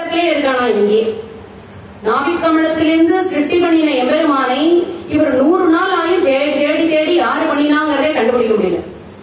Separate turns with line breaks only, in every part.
நாபிக்கமலத்திலே இருக்கானா இங்கே நாபிக்கமலத்திலிருந்து சிருஷ்டி பண்ணின எம்பெருமானை இவர் நூறு நாள் ஆயும் தேடி தேடி தேடி யாரு பண்ணினாங்கிறதே கண்டுபிடிக்க முடியல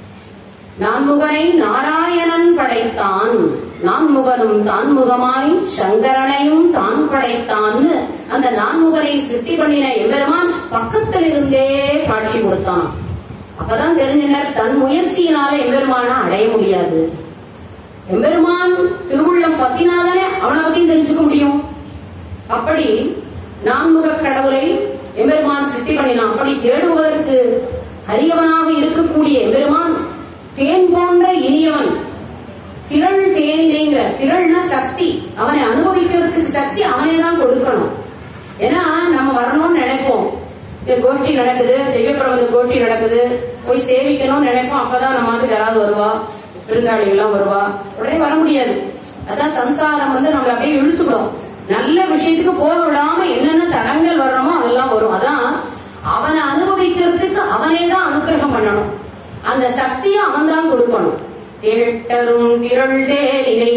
நான்முகனை நாராயணன் படைத்தான் நான்முகனும் தான்முகமாய் சங்கரனையும் தான் படைத்தான்னு அந்த நான்முகனை சிருஷ்டி பண்ணின எம்பெருமான் பக்கத்தில் இருந்தே காட்சி கொடுத்தான் அப்பதான் தெரிஞ்சினர் தன் முயற்சியினால எம்பெருமான அடைய முடியாது எம்பெருமான் திருவுள்ளம் பத்தினாதானே அவனை பத்தியும் தெரிஞ்சுக்க முடியும் அப்படி நான்முக கடவுளை எம்பெருமான் சிருஷ்டி பண்ணினான் அப்படி தேடுவதற்கு அரியவனாக இருக்கக்கூடிய எம்பெருமான் தேன் போன்ற இனியவன் திரள் தேனிலேங்கிற திரள்னா சக்தி அவனை அனுபவிக்கிறதுக்கு சக்தி அவனே தான் கொடுக்கணும் ஏன்னா நம்ம வரணும்னு நினைப்போம் இந்த கோஷ்டி நடக்குது தெய்வ பிரபந்த கோஷ்டி நடக்குது போய் சேவிக்கணும்னு நினைப்போம் அப்பதான் நம்ம வந்து யாராவது வருவா விருந்தாளிகள் எல்லாம் வருவா உடனே வர முடியாது அதான் சம்சாரம் வந்து நம்மள அப்படியே இழுத்துவிடும் நல்ல விஷயத்துக்கு போக விடாம என்னென்ன தடங்கள் வர்றோமோ அதெல்லாம் வரும் அதான் அவனை அனுபவிக்கிறதுக்கு அவனே தான் அனுக்கிரகம் பண்ணணும் அந்த சக்தியை அவன் தான் கொடுக்கணும் திரட்டரும் திரள் தேரினை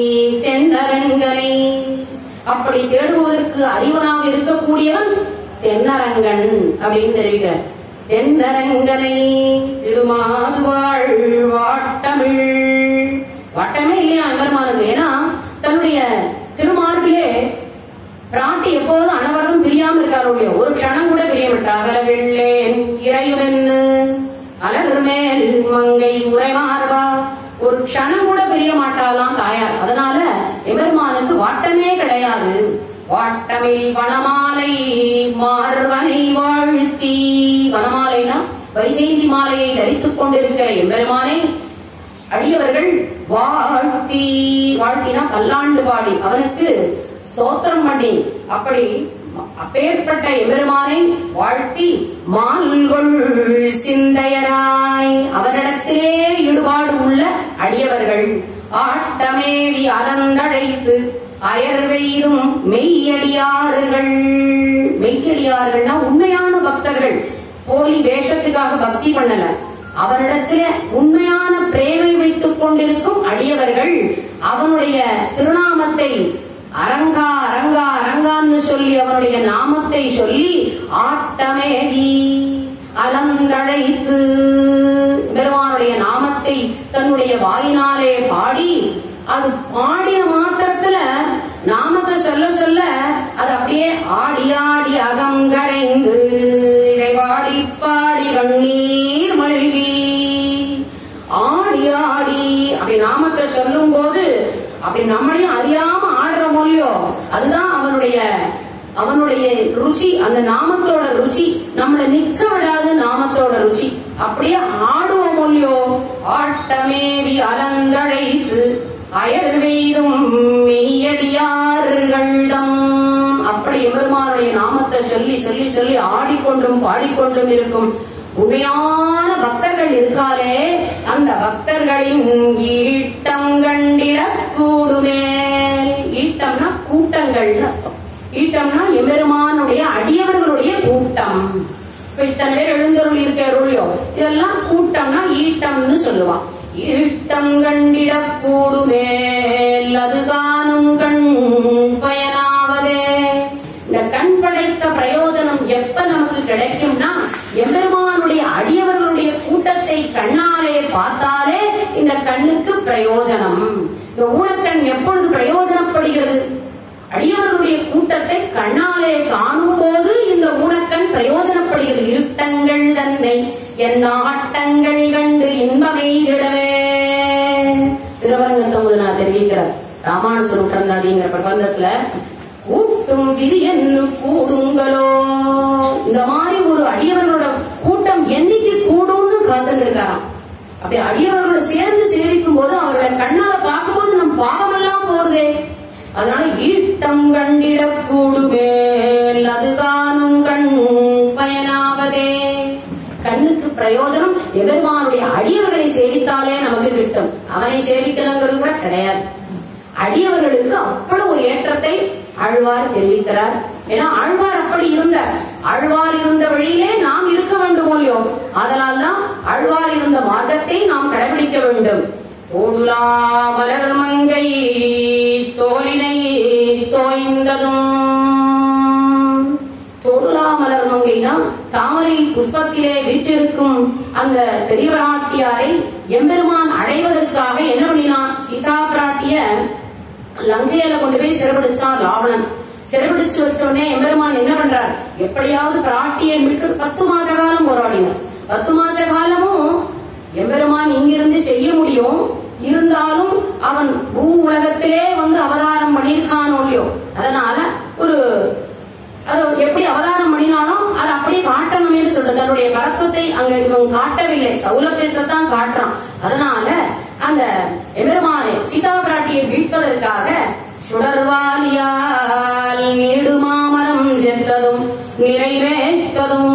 தென்னரங்கனை அப்படி தேடுவதற்கு அறிவனாக இருக்கக்கூடியவன் தென்னரங்கன் அப்படின்னு தெரிவிக்கிறார் தென்னரங்கனை திருமாதுவாழ் வாட்டமிழ் வட்டமே இல்லையா எம்பெருமானுக்கு ஏன்னா தன்னுடைய திருமார்பிலே பிராட்டி எப்போதும் அனவரதம் பிரியாம இருக்காரு இல்லையா ஒரு க்ஷணம் கூட பிரிய மாட்டாங்க வெள்ளேன் இறையுமென்னு அலர் மேல் மங்கை உரைமார்பா ஒரு க்ஷணம் கூட பிரிய மாட்டாளாம் தாயார் அதனால எபெருமானுக்கு வாட்டமே கிடையாது வாட்டமில் வனமாலை மார்வனை வாழ்த்தி வனமாலைனா வைஜெயந்தி மாலையை தரித்துக் கொண்டிருக்கிற எம்பெருமானை அடியவர்கள் வாழ்த்தி வாழ்த்தினா பல்லாண்டு பாடி அவனுக்கு ஸ்தோத்திரம் பண்ணி அப்படி அப்பேற்பட்ட எம்பெருமானை வாழ்த்தி மால்கொள் சிந்தையராய் அவரிடத்திலே ஈடுபாடு உள்ள அடியவர்கள் ஆட்டமேவி அலந்தழைத்து அயர்வெய்தும் மெய்யடியார்கள் மெய்யடியார்கள்னா உண்மையான பக்தர்கள் போலி வேஷத்துக்காக பக்தி பண்ணல அவனிடத்திலே உண்மையான பிரேமை வைத்துக் கொண்டிருக்கும் அடியவர்கள் அவனுடைய திருநாமத்தை அரங்கா அரங்கா அரங்கான்னு சொல்லி அவனுடைய நாமத்தை சொல்லி ஆட்டமேவி அலந்தழைத்து பெருமானுடைய நாமத்தை தன்னுடைய வாயினாலே பாடி அது பாடிய மாத்திரத்துல நாமத்தை சொல்ல சொல்ல அது அப்படியே ஆடி ஆடி அகங்கரைந்து இதை பாடி பாடி கண்ணீர் மல்கி ஆடி ஆடி அப்படி நாமத்தை சொல்லும் போது அப்படி நம்மளையும் அறியாம ஆடுற மொழியோ அதுதான் அவனுடைய அவனுடைய ருச்சி அந்த நாமத்தோட ருச்சி நம்மளை நிக்க விடாது நாமத்தோட ருச்சி அப்படியே ஆடுவோம் மொழியோ ஆட்டமேவி அலந்தழைத்து அயர் வெய்தும் மெய்யடியார்கள்தம் அப்படி எம்பெருமானுடைய நாமத்தை சொல்லி சொல்லி சொல்லி ஆடிக்கொண்டும் பாடிக்கொண்டும் இருக்கும் உண்மையான பக்தர்கள் இருக்காரே அந்த பக்தர்களின் ஈட்டம் கண்டிடக் கூடுமே ஈட்டம்னா கூட்டங்கள்னு அர்த்தம் ஈட்டம்னா எம்பெருமானுடைய அடியவர்களுடைய கூட்டம் இப்ப இத்தனை பேர் எழுந்தருள் இருக்கிறோம் இதெல்லாம் கூட்டம்னா ஈட்டம்னு சொல்லுவான் ஈட்டம் கண்டிடக் கூடுமே அது காணும் கண் பயனாவதே இந்த கண் படைத்த பிரயோஜனம் எப்ப நமக்கு கிடைக்கும்னா எம்பெருமானுடைய அடியவர்களுடைய கூட்டத்தை கண்ணாலே பார்த்தாலே இந்த கண்ணுக்கு பிரயோஜனம் இந்த ஊனக்கண் எப்பொழுது பிரயோஜனப்படுகிறது அடியவர்களுடைய கூட்டத்தை கண்ணாலே காணும் போது இந்த ஊனக்கண் பிரயோஜனப்படுகிறது இருட்டங்கள் தன்னை என் ஆட்டங்கள் கண்டு இன்பமை இடவே திருவரங்கத்தொம்பது நான் தெரிவிக்கிறார் ராமானுசன் உட்கார்ந்தாதிங்கிற பிரபந்தத்துல கூட்டும் விதி என்ன கூடுங்களோ இந்த மாதிரி ஒரு அடியவர்களோட கூட்டம் என்னைக்கு கூடும்னு காத்துட்டு இருக்காராம் அப்படி அடியவர்களோட சேர்ந்து சேவிக்கும் போது அவர்களை கண்ணால பார்க்கும்போது நம் பாவமெல்லாம் போறதே அதனால ஈட்டம் கண்டிடக் கூடுமே அது காணும் கண் பயனாவதே கண்ணுக்கு பிரயோஜனம் எபெருமானுடைய அடியவர்களை சேவித்தாலே நமக்கு கிட்டும் அவனை சேவிக்கணுங்கிறது கூட கிடையாது அடியவர்களுக்கு அவ்வளவு ஒரு ஏற்றத்தை ஆழ்வார் தெரிவிக்கிறார் ஏன்னா ஆழ்வார் அப்படி இருந்தார் ஆழ்வார் இருந்த வழியிலே நாம் இருக்க வேண்டும் இல்லையோ அதனால் தான் ஆழ்வார் இருந்த மார்க்கத்தை நாம் கடைபிடிக்க வேண்டும் தோடுலா மலர் மங்கை தோலினை தோய்ந்ததும் தொடுலாமலர் மங்கைனா தாமரை புஷ்பத்திலே வீற்றிருக்கும் அந்த பெரிய பிராட்டியாரை எம்பெருமான் அடைவதற்காக என்ன பண்ணினான் சீதா பிராட்டிய லங்கையில கொண்டு போய் சிறப்பிடிச்சான் ராவணன் சிறப்பிடிச்சு வச்ச உடனே எம்பெருமான் என்ன பண்றார் எப்படியாவது பிராட்டியை மீட்டு பத்து மாச காலம் போராடினார் பத்து மாச காலமும் எம்பெருமான் இங்கிருந்து செய்ய முடியும் இருந்தாலும் அவன் பூ உலகத்திலே வந்து அவதாரம் பண்ணியிருக்கானோ இல்லையோ அதனால ஒரு அது எப்படி அவதாரம் பண்ணினானோ அதை அப்படியே காட்டணுமே சொல்றது தன்னுடைய பரத்துவத்தை அங்க இவன் காட்டவில்லை சௌலபியத்தை தான் காட்டுறான் அதனால அந்த எபெருமானை சீதா பிராட்டியை மீட்பதற்காக சுடர்வாலியால் நீடுமாமரம் சென்றதும் நிறைவேற்றதும்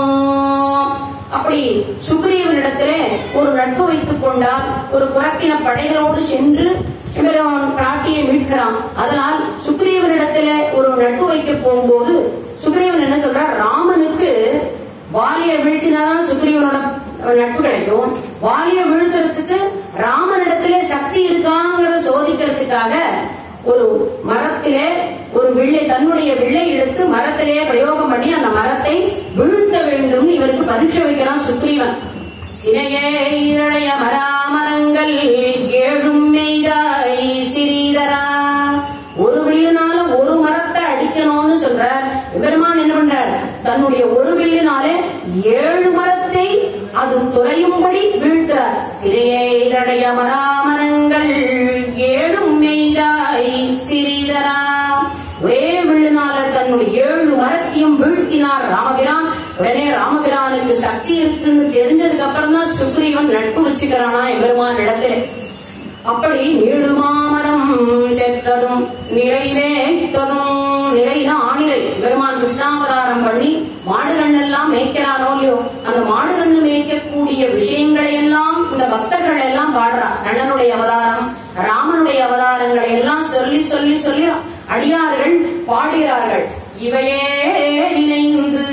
அப்படி சுக்ரீவனிடத்திலே ஒரு நட்பு வைத்துக் கொண்டால் ஒரு புறக்கின படைகளோடு சென்று எம்பெருமான் பிராட்டியை மீட்கிறான் அதனால் சுக்ரீவனிடத்திலே ஒரு நட்பு வைக்க போகும்போது சுக்ரீவன் என்ன சொல்றார் ராமனுக்கு வாலிய வீழ்த்தினாதான் சுக்ரீவனோட நட்பு கிடைக்கும் வாலிய வீழ்த்துறதுக்கு ராமனிடத்திலே சக்தி இருக்காங்கிறத சோதிக்கிறதுக்காக ஒரு மரத்திலே ஒரு வில்லை தன்னுடைய வில்லை எடுத்து மரத்திலே பிரயோகம் பண்ணி அந்த மரத்தை வீழ்த்த வேண்டும் இவருக்கு பரீட்சை வைக்கிறான் சுக்ரீவன் சினையே இதழைய மராமரங்கள் ஏழும் மெய்தாய் சிறீதரா ஒரு வில்லுனால ஒரு மரத்தை அடிக்கணும்னு சொல்றார் பெருமான் என்ன பண்றார் தன்னுடைய ஒரு வில்லினாலே ஏழு மரத்தை அது துறையும்படி வீழ்த்துறார் திரையே இதழைய மராமரங்கள் ஏழும் மெய்தாய் சிறீதரா ஒரே விழுனால தன்னுடைய ஏழு மரத்தையும் வீழ்த்தினார் ராமபிரான் உடனே ராமபிரானுக்கு சக்தி இருக்குன்னு தெரிஞ்சதுக்கு அப்புறம் தான் சுக்ரீவன் நட்பு வச்சுக்கிறானா எம்பெருமான் இடத்துல அப்படி நீடுமாமரம் செற்றதும் நிறைவேற்றதும் நிறைனா ஆணிரை பெருமான் கிருஷ்ணாவதாரம் பண்ணி மாடுகண் எல்லாம் மேய்க்கிறானோ இல்லையோ அந்த மாடுகண்ணு மேய்க்கக்கூடிய விஷயங்களை எல்லாம் இந்த பக்தர்கள் எல்லாம் பாடுறா கண்ணனுடைய அவதாரம் ராமனுடைய அவதாரங்களை எல்லாம் சொல்லி சொல்லி சொல்லி அடியார்கள் பாடுகிறார்கள் இவையே இணைந்து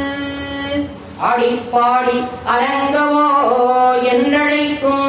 ஆடி பாடி அரங்கவோ என்றழைக்கும்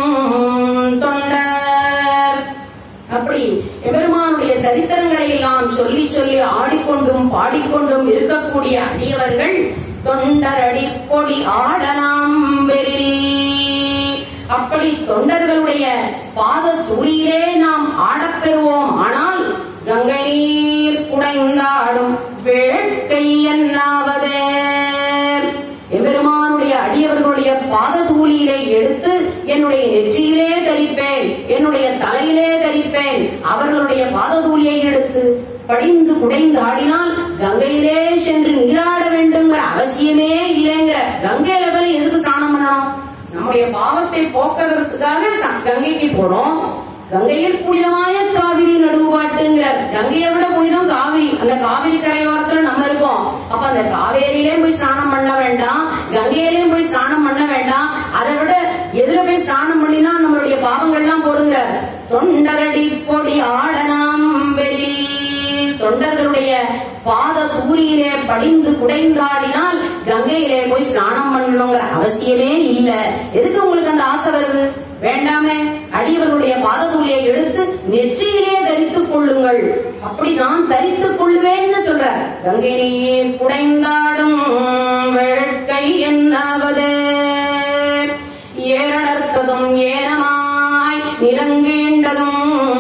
தொண்டர் அப்படி எபெருமானுடைய சரித்திரங்களை எல்லாம் சொல்லி சொல்லி ஆடிக்கொண்டும் பாடிக்கொண்டும் இருக்கக்கூடிய அடியவர்கள் தொண்டரடி பொடி ஆடலாம் பெறில் அப்படி தொண்டர்களுடைய பாத துளியிலே நாம் ஆடப்பெறுவோம் ஆனால் கங்கை நீர் குடைந்தாடும் வேட்கை என்னாவதே எம்பெருமானுடைய அடியவர்களுடைய பாத தூளியிலே எடுத்து என்னுடைய நெற்றியிலே தரிப்பேன் என்னுடைய தலையிலே தரிப்பேன் அவர்களுடைய பாத தூளியை எடுத்து படிந்து குடைந்து ஆடினால் கங்கையிலே சென்று நீராட வேண்டுங்கிற அவசியமே இல்லைங்கிற கங்கையில போய் எதுக்கு ஸ்நானம் பண்ணணும் நம்முடைய பாவத்தை போக்குறதுக்காக ச- கங்கைக்கு போறோம் கங்கையில் புனிதமாய காவிரி நடுவாட்டுங்கிற கங்கையை விட புனிதம் காவிரி அந்த காவிரி கரையோரத்துல நம்ம இருக்கோம் அப்ப அந்த காவேரியிலே போய் ஸ்நானம் பண்ண வேண்டாம் கங்கையிலேயும் போய் ஸ்நானம் பண்ண வேண்டாம் அதை விட எதுல போய் ஸ்நானம் பண்ணினா நம்மளுடைய பாவங்கள்லாம் போடுங்க தொண்டரடி பொடி ஆடனாம் வெளில் தொண்டர்களுடைய பாத தூளியிலே படிந்து குடைந்தாடினால் கங்கையிலே போய் ஸ்நானம் பண்ணணுங்கிற அவசியமே இல்ல எதுக்கு உங்களுக்கு அந்த ஆசை வருது வேண்டாமே அடியவர்களுடைய பாத தூளியை எடுத்து நெற்றியிலே தரித்துக் கொள்ளுங்கள் அப்படி நான் தரித்துக் கொள்வேன்னு சொல்ற கங்கை நீர் குடைந்தாடும் வேட்கை என்னாவதே ஏறடர்த்ததும் ஏனமாய் நிலங்கீண்டதும்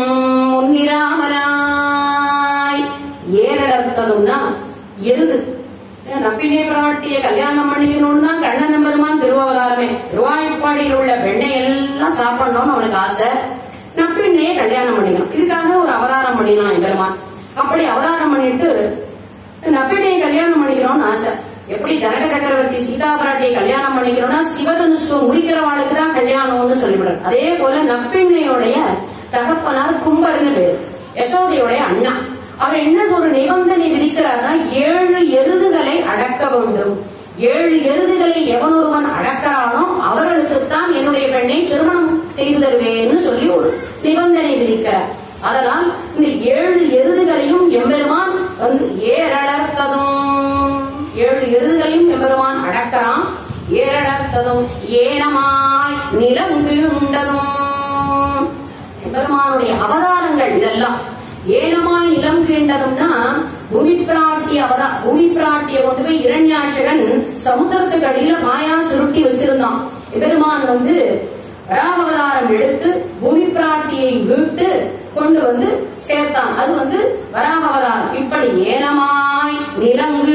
முன்னிராமனாய் ஏறடர்த்ததும்னா எருது நப்பினே பிராட்டிய கல்யாணம் பண்ணிக்கணும்னு தான் கண்ணன் பெருமான் திருவாவதாரமே திருவாய்ப்பாடியில் உள்ள பெண்ணை எல்லாம் சாப்பிடணும்னு அவனுக்கு ஆசை நப்பின்னையே கல்யாணம் பண்ணிக்கணும் இதுக்காக ஒரு அவதாரம் பண்ணினான் பெருமான் அப்படி அவதாரம் பண்ணிட்டு நப்பினையை கல்யாணம் பண்ணிக்கணும்னு ஆசை எப்படி ஜனக சக்கரவர்த்தி சீதா பிராட்டியை கல்யாணம் பண்ணிக்கணும்னா சிவதனுஷ்வம் முடிக்கிறவாளுக்கு தான் கல்யாணம்னு சொல்லிவிடுறாரு அதே போல நப்பிண்ணையுடைய தகப்பனார் கும்பர்னு பேரு யசோதையுடைய அண்ணா அவர் என்ன ஒரு நிபந்தனை விதிக்கிறார்னா ஏழு எருதுகளை அடக்க வேண்டும் ஏழு எருதுகளை எவன் ஒருவன் அடக்கிறானோ அவர்களுக்குத்தான் என்னுடைய பெண்ணை திருமணம் செய்து தருவேன்னு சொல்லி ஒரு நிபந்தனை விதிக்கிறார் அதனால் இந்த ஏழு எருதுகளையும் எம்பெருமான் வந்து ஏறடர்த்ததும் ஏழு எருதுகளையும் எம்பெருமான் அடக்கிறான் ஏறடர்த்ததும் ஏனமாய் நிலங்குண்டதும் எம்பெருமானுடைய அவதாரங்கள் இதெல்லாம் ஏனமாய் நிலம் கீண்டதும்னா பூமி பிராட்டி அவரா பூமி பிராட்டிய கொண்டு போய் இரண்யாட்சகன் சமுத்திரத்துக்கு அடியில மாயா சுருட்டி வச்சிருந்தான் எபெருமான் வந்து வராகவதாரம் எடுத்து பூமி பிராட்டியை மீட்டு கொண்டு வந்து சேர்த்தான் அது வந்து வராகவதாரம் இப்படி ஏனமாய் நிலங்கு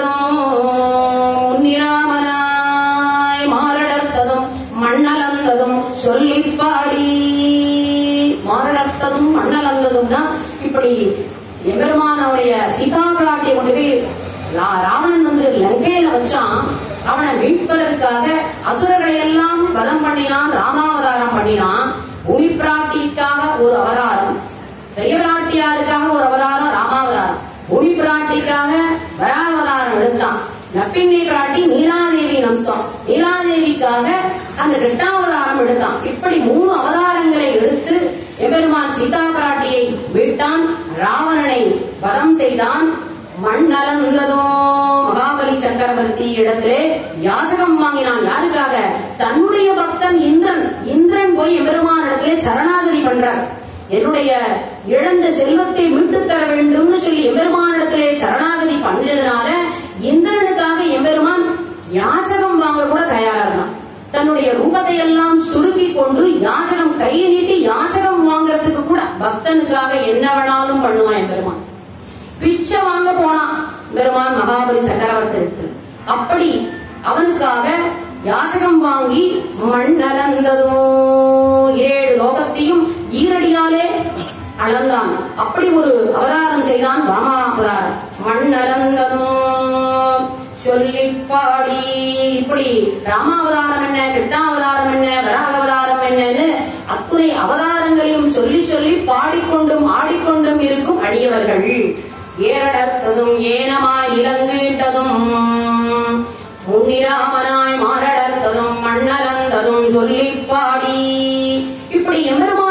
உண்டதும் நிராமனாய் மாரடர்த்ததும் மண்ணலந்ததும் சொல்லிப் பாடி மாரடர்த்ததும் மண்ணலந்ததும்னா இப்படி எபெருமானுடைய சீதா பிராட்டியை கொண்டு போய் ரா- ராவணன் வந்து லங்கையில வச்சான் அவனை மீட்பதற்காக அசுரர்களை எல்லாம் வதம் பண்ணினான் ராமாவதாரம் பண்ணினான் பூமி பிராட்டிக்காக ஒரு அவதாரம் பெரிய பிராட்டியாருக்காக ஒரு அவதாரம் ராமாவதாரம் பூமி பிராட்டிக்காக வராவதாரம் எடுத்தான் நப்பிண்ணை பிராட்டி நீலாதேவி அம்சம் நீலாதேவிக்காக அந்த கிருஷ்ணாவதாரம் எடுத்தான் இப்படி மூணு அவதாரங்களை எடுத்து எபெருமான் சீதா பிராட்டியை மீட்டான் ராவணனை வதம் செய்தான் மண்ணலந்ததோ மகாபலி சக்கரவர்த்தி இடத்திலே யாசகம் வாங்கினான் யாருக்காக தன்னுடைய பக்தன் இந்திரன் இந்திரன் போய் எம்பெருமான் இடத்திலே சரணாகதி பண்றார் என்னுடைய இழந்த செல்வத்தை மீட்டு தர வேண்டும்னு சொல்லி எம்பெருமான் இடத்திலே சரணாகதி பண்ணதுனால இந்திரனுக்காக எம்பெருமான் யாசகம் வாங்க கூட தயாரா இருந்தான் தன்னுடைய ரூபத்தை எல்லாம் சுருக்கி கொண்டு யாசகம் கையை நீட்டி யாசகம் வாங்குறதுக்கு கூட பக்தனுக்காக என்ன வேணாலும் பண்ணுவான் எம்பெருமான் பிச்சை வாங்க போனான் பெருமான் மகாபலி சக்கரவர்த்தி இடத்தில் அப்படி அவனுக்காக யாசகம் வாங்கி மண்ணலந்ததும் ஏழு லோகத்தையும் ஈரடியாலே அளந்தான் அப்படி ஒரு அவதாரம் செய்தான் ராமா அவதாரம் மண்ணலந்ததும் சொல்லி பாடி இப்படி ராமாவதாரம் என்ன கிருஷ்ணாவதாரம் என்ன வராகவதாரம் என்னன்னு அத்துணை அவதாரங்களையும் சொல்லி சொல்லி பாடிக்கொண்டும் ஆடிக்கொண்டும் இருக்கும் அடியவர்கள் ஏரடர்த்ததும் ஏனமாய் இலங்கீட்டதும் முன்னிராமனாய் மாரடர்த்ததும் மண்ணலந்ததும் சொல்லி பாடி இப்படி எம்பெருமான்